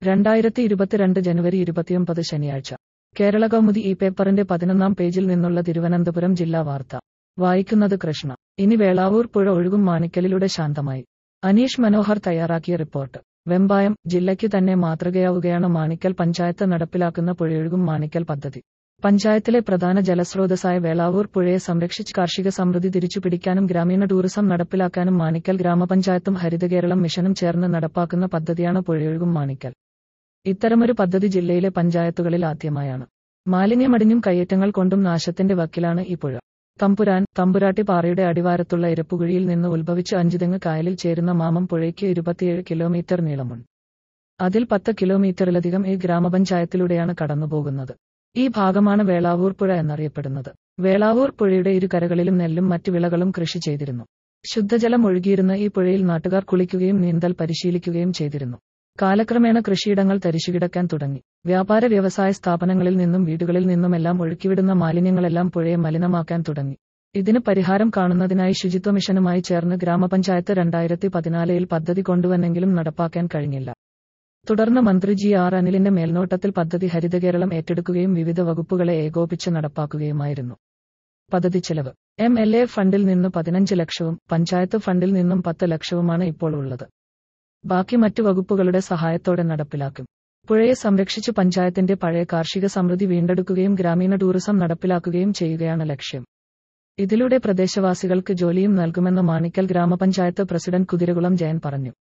രണ്ടായിരത്തി ഇരുപത്തിരണ്ട് ജനുവരി ഇരുപത്തിയൊമ്പത് ശനിയാഴ്ച കേരള കൗമുദി ഈ പേപ്പറിന്റെ പതിനൊന്നാം പേജിൽ നിന്നുള്ള തിരുവനന്തപുരം ജില്ലാ വാർത്ത വായിക്കുന്നത് കൃഷ്ണ ഇനി വേളാവൂർ പുഴ ഒഴുകും മാണിക്കലിലൂടെ ശാന്തമായി അനീഷ് മനോഹർ തയ്യാറാക്കിയ റിപ്പോർട്ട് വെമ്പായം ജില്ലയ്ക്ക് തന്നെ മാതൃകയാവുകയാണ് മാണിക്കൽ പഞ്ചായത്ത് നടപ്പിലാക്കുന്ന പുഴയൊഴുകും മാണിക്കൽ പദ്ധതി പഞ്ചായത്തിലെ പ്രധാന ജലസ്രോതസ്സായ വേളാവൂർ പുഴയെ സംരക്ഷിച്ച് കാർഷിക സമൃദ്ധി തിരിച്ചുപിടിക്കാനും ഗ്രാമീണ ടൂറിസം നടപ്പിലാക്കാനും മാണിക്കൽ ഗ്രാമപഞ്ചായത്തും ഹരിതകേരളം മിഷനും ചേർന്ന് നടപ്പാക്കുന്ന പദ്ധതിയാണ് പുഴയൊഴുകും മാണിക്കൽ ഇത്തരമൊരു പദ്ധതി ജില്ലയിലെ പഞ്ചായത്തുകളിൽ ആദ്യമായാണ് മാലിന്യമടിഞ്ഞും കയ്യേറ്റങ്ങൾ കൊണ്ടും നാശത്തിന്റെ വക്കിലാണ് ഈ പുഴ തമ്പുരാൻ തമ്പുരാട്ടി പാറയുടെ അടിവാരത്തുള്ള ഇരപ്പുകുഴിയിൽ നിന്ന് ഉത്ഭവിച്ച് അഞ്ചുതെങ്ങ് കായലിൽ ചേരുന്ന മാമം പുഴയ്ക്ക് ഇരുപത്തിയേഴ് കിലോമീറ്റർ നീളമുണ്ട് അതിൽ പത്ത് കിലോമീറ്ററിലധികം ഈ ഗ്രാമപഞ്ചായത്തിലൂടെയാണ് കടന്നുപോകുന്നത് ഈ ഭാഗമാണ് വേളാവൂർ പുഴ എന്നറിയപ്പെടുന്നത് വേളാവൂർ പുഴയുടെ ഇരു കരകളിലും നെല്ലും മറ്റു വിളകളും കൃഷി ചെയ്തിരുന്നു ശുദ്ധജലം ഒഴുകിയിരുന്ന ഈ പുഴയിൽ നാട്ടുകാർ കുളിക്കുകയും നീന്തൽ പരിശീലിക്കുകയും ചെയ്തിരുന്നു കാലക്രമേണ കൃഷിയിടങ്ങൾ തരിശുകിടക്കാൻ തുടങ്ങി വ്യാപാര വ്യവസായ സ്ഥാപനങ്ങളിൽ നിന്നും വീടുകളിൽ നിന്നുമെല്ലാം ഒഴുക്കിവിടുന്ന മാലിന്യങ്ങളെല്ലാം പുഴയെ മലിനമാക്കാൻ തുടങ്ങി ഇതിന് പരിഹാരം കാണുന്നതിനായി ശുചിത്വ മിഷനുമായി ചേർന്ന് ഗ്രാമപഞ്ചായത്ത് രണ്ടായിരത്തി പതിനാലിൽ പദ്ധതി കൊണ്ടുവന്നെങ്കിലും നടപ്പാക്കാൻ കഴിഞ്ഞില്ല തുടർന്ന് മന്ത്രി ജി ആർ അനിലിന്റെ മേൽനോട്ടത്തിൽ പദ്ധതി ഹരിതകേരളം ഏറ്റെടുക്കുകയും വിവിധ വകുപ്പുകളെ ഏകോപിച്ച് നടപ്പാക്കുകയുമായിരുന്നു പദ്ധതി ചെലവ് എം എൽ എ ഫണ്ടിൽ നിന്ന് പതിനഞ്ച് ലക്ഷവും പഞ്ചായത്ത് ഫണ്ടിൽ നിന്നും പത്ത് ലക്ഷവുമാണ് ഇപ്പോൾ ഉള്ളത് ബാക്കി മറ്റു വകുപ്പുകളുടെ സഹായത്തോടെ നടപ്പിലാക്കും പുഴയെ സംരക്ഷിച്ച് പഞ്ചായത്തിന്റെ പഴയ കാർഷിക സമൃദ്ധി വീണ്ടെടുക്കുകയും ഗ്രാമീണ ടൂറിസം നടപ്പിലാക്കുകയും ചെയ്യുകയാണ് ലക്ഷ്യം ഇതിലൂടെ പ്രദേശവാസികൾക്ക് ജോലിയും നൽകുമെന്ന് മാണിക്കൽ ഗ്രാമപഞ്ചായത്ത് പ്രസിഡന്റ് കുതിരകുളം ജയൻ പറഞ്ഞു